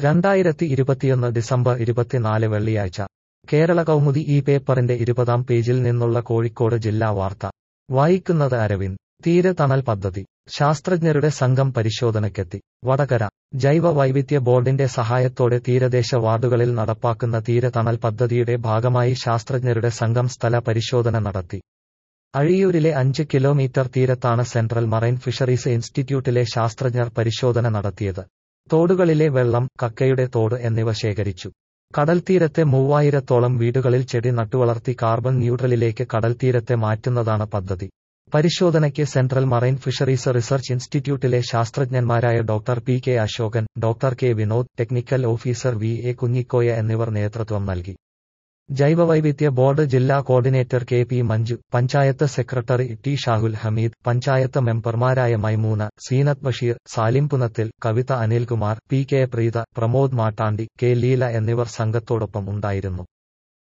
രണ്ടായിരത്തി ഇരുപത്തിയൊന്ന് ഡിസംബർ ഇരുപത്തിനാല് വെള്ളിയാഴ്ച കേരള കൗമുദി ഈ പേപ്പറിന്റെ ഇരുപതാം പേജിൽ നിന്നുള്ള കോഴിക്കോട് ജില്ലാ വാർത്ത വായിക്കുന്നത് അരവിന്ദ് തീരതണൽ പദ്ധതി ശാസ്ത്രജ്ഞരുടെ സംഘം പരിശോധനയ്ക്കെത്തി വടകര ജൈവ വൈവിധ്യ ബോർഡിന്റെ സഹായത്തോടെ തീരദേശ വാർഡുകളിൽ നടപ്പാക്കുന്ന തീരതണൽ പദ്ധതിയുടെ ഭാഗമായി ശാസ്ത്രജ്ഞരുടെ സംഘം സ്ഥല പരിശോധന നടത്തി അഴിയൂരിലെ അഞ്ച് കിലോമീറ്റർ തീരത്താണ് സെൻട്രൽ മറൈൻ ഫിഷറീസ് ഇൻസ്റ്റിറ്റ്യൂട്ടിലെ ശാസ്ത്രജ്ഞർ പരിശോധന നടത്തിയത് തോടുകളിലെ വെള്ളം കക്കയുടെ തോട് എന്നിവ ശേഖരിച്ചു കടൽത്തീരത്തെ മൂവായിരത്തോളം വീടുകളിൽ ചെടി നട്ടുവളർത്തി കാർബൺ ന്യൂട്രലിലേക്ക് കടൽത്തീരത്തെ മാറ്റുന്നതാണ് പദ്ധതി പരിശോധനയ്ക്ക് സെൻട്രൽ മറൈൻ ഫിഷറീസ് റിസർച്ച് ഇൻസ്റ്റിറ്റ്യൂട്ടിലെ ശാസ്ത്രജ്ഞന്മാരായ doctor P K Ashokan doctor K Vinod technical officer V A Kunhikoya എന്നിവർ നേതൃത്വം നൽകി ജൈവവൈവിധ്യ ബോർഡ് ജില്ലാ coordinator K P Manju panchayat secretary T Shahul Hameed panchayat മെമ്പർമാരായ Maimoona Seenath Basheer Salim Punathil Kavitha Anilkumar P K Preetha Pramod Mattandi K Leela എന്നിവർ സംഘത്തോടൊപ്പം ഉണ്ടായിരുന്നു